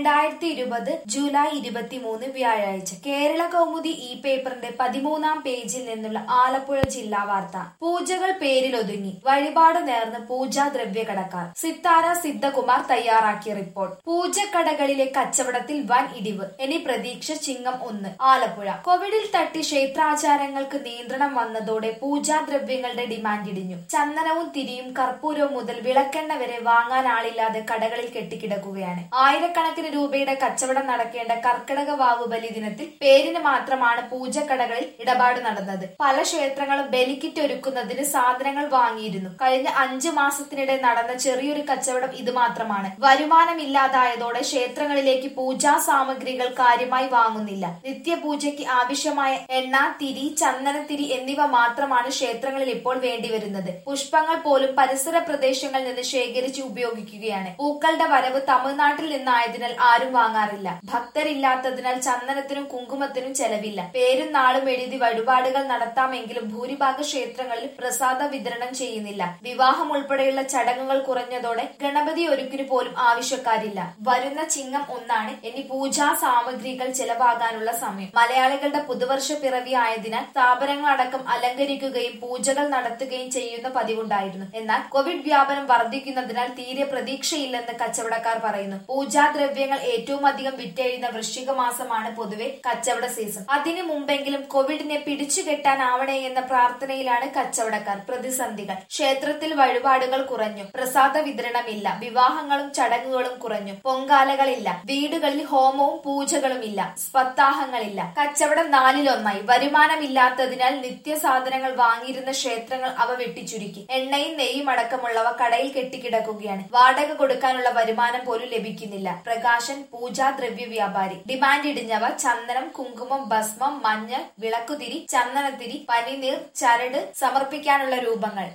രണ്ടായിരത്തി ഇരുപത് ജൂലൈ ഇരുപത്തിമൂന്ന് വ്യാഴാഴ്ച കേരള കൗമുദി ഈ പേപ്പറിന്റെ പതിമൂന്നാം പേജിൽ നിന്നുള്ള ആലപ്പുഴ ജില്ലാ വാർത്ത പൂജകൾ പേരിലൊതുങ്ങി വഴിപാട് നേർന്ന് പൂജാ ദ്രവ്യകടക്കാർ സിത്താര സിദ്ധകുമാർ തയ്യാറാക്കിയ റിപ്പോർട്ട് പൂജക്കടകളിലെ കച്ചവടത്തിൽ വൻ ഇടിവ് ഇനി പ്രതീക്ഷ ചിങ്ങം ഒന്ന് ആലപ്പുഴ കോവിഡിൽ തട്ടി ക്ഷേത്രാചാരങ്ങൾക്ക് നിയന്ത്രണം വന്നതോടെ പൂജാദ്രവ്യങ്ങളുടെ ഡിമാൻഡ് ഇടിഞ്ഞു ചന്ദനവും തിരിയും കർപ്പൂരവും മുതൽ വിളക്കെണ്ണ വരെ വാങ്ങാൻ ആളില്ലാതെ കടകളിൽ കെട്ടിക്കിടക്കുകയാണ് ആയിരക്കണക്കിന് രൂപയുടെ കച്ചവടം നടക്കേണ്ട കർക്കിടക വാവുബലി ദിനത്തിൽ പേരിന് മാത്രമാണ് പൂജക്കടകളിൽ ഇടപാട് നടന്നത് പല ക്ഷേത്രങ്ങളും ബലിക്കിറ്റ് ഒരുക്കുന്നതിന് സാധനങ്ങൾ വാങ്ങിയിരുന്നു കഴിഞ്ഞ അഞ്ചു മാസത്തിനിടെ നടന്ന ചെറിയൊരു കച്ചവടം ഇത് മാത്രമാണ് വരുമാനമില്ലാതായതോടെ ക്ഷേത്രങ്ങളിലേക്ക് പൂജാ സാമഗ്രികൾ കാര്യമായി വാങ്ങുന്നില്ല നിത്യപൂജയ്ക്ക് ആവശ്യമായ എണ്ണ തിരി ചന്ദനത്തിരി എന്നിവ മാത്രമാണ് ക്ഷേത്രങ്ങളിൽ ഇപ്പോൾ വേണ്ടിവരുന്നത് പുഷ്പങ്ങൾ പോലും പരിസര പ്രദേശങ്ങളിൽ നിന്ന് ശേഖരിച്ച് ഉപയോഗിക്കുകയാണ് പൂക്കളുടെ വരവ് തമിഴ്നാട്ടിൽ നിന്നായതിനാൽ ആരും വാങ്ങാറില്ല ഭക്തരില്ലാത്തതിനാൽ ചന്ദനത്തിനും കുങ്കുമത്തിനും ചെലവില്ല പേരും നാളും എഴുതി വഴിപാടുകൾ നടത്താമെങ്കിലും ഭൂരിഭാഗ ക്ഷേത്രങ്ങളിൽ പ്രസാദ വിതരണം ചെയ്യുന്നില്ല വിവാഹം ഉൾപ്പെടെയുള്ള ചടങ്ങുകൾ കുറഞ്ഞതോടെ ഗണപതി ഒരുക്കിനു പോലും ആവശ്യക്കാരില്ല വരുന്ന ചിങ്ങം ഒന്നാണ് ഇനി പൂജാ സാമഗ്രികൾ ചെലവാകാനുള്ള സമയം മലയാളികളുടെ പുതുവർഷ പിറവി ആയതിനാൽ സ്ഥാപനങ്ങളടക്കം അലങ്കരിക്കുകയും പൂജകൾ നടത്തുകയും ചെയ്യുന്ന പതിവുണ്ടായിരുന്നു എന്നാൽ കോവിഡ് വ്യാപനം വർദ്ധിക്കുന്നതിനാൽ തീരെ പ്രതീക്ഷയില്ലെന്ന് കച്ചവടക്കാർ പറയുന്നു പൂജാദ്രവ്യങ്ങൾ ഏറ്റവും അധികം വിറ്റഴിയുന്ന വൃശ്ചിക മാസമാണ് പൊതുവെ കച്ചവട സീസൺ അതിനു മുമ്പെങ്കിലും കോവിഡിനെ പിടിച്ചുകെട്ടാനാവണേ എന്ന പ്രാർത്ഥനയിലാണ് കച്ചവടക്കാർ പ്രതിസന്ധികൾ ക്ഷേത്രത്തിൽ വഴിപാടുകൾ കുറഞ്ഞു പ്രസാദ വിതരണമില്ല വിവാഹങ്ങളും ചടങ്ങുകളും കുറഞ്ഞു പൊങ്കാലകളില്ല വീടുകളിൽ ഹോമവും പൂജകളും ഇല്ല സ്പത്താഹങ്ങളില്ല കച്ചവടം നാലിലൊന്നായി വരുമാനമില്ലാത്തതിനാൽ നിത്യസാധനങ്ങൾ വാങ്ങിയിരുന്ന ക്ഷേത്രങ്ങൾ അവ വെട്ടിച്ചുരുക്കി എണ്ണയും നെയ്യും അടക്കമുള്ളവ കടയിൽ കെട്ടിക്കിടക്കുകയാണ് വാടക കൊടുക്കാനുള്ള വരുമാനം പോലും ലഭിക്കുന്നില്ല പ്രകാശൻ പൂജാ ദ്രവ്യ വ്യാപാരി ഡിമാൻഡ് ഇടിഞ്ഞവ ചന്ദനം കുങ്കുമം ഭസ്മം മഞ്ഞൾ വിളക്കുതിരി ചന്ദനത്തിരി പനിനീർ ചരട് സമർപ്പിക്കാനുള്ള രൂപങ്ങൾ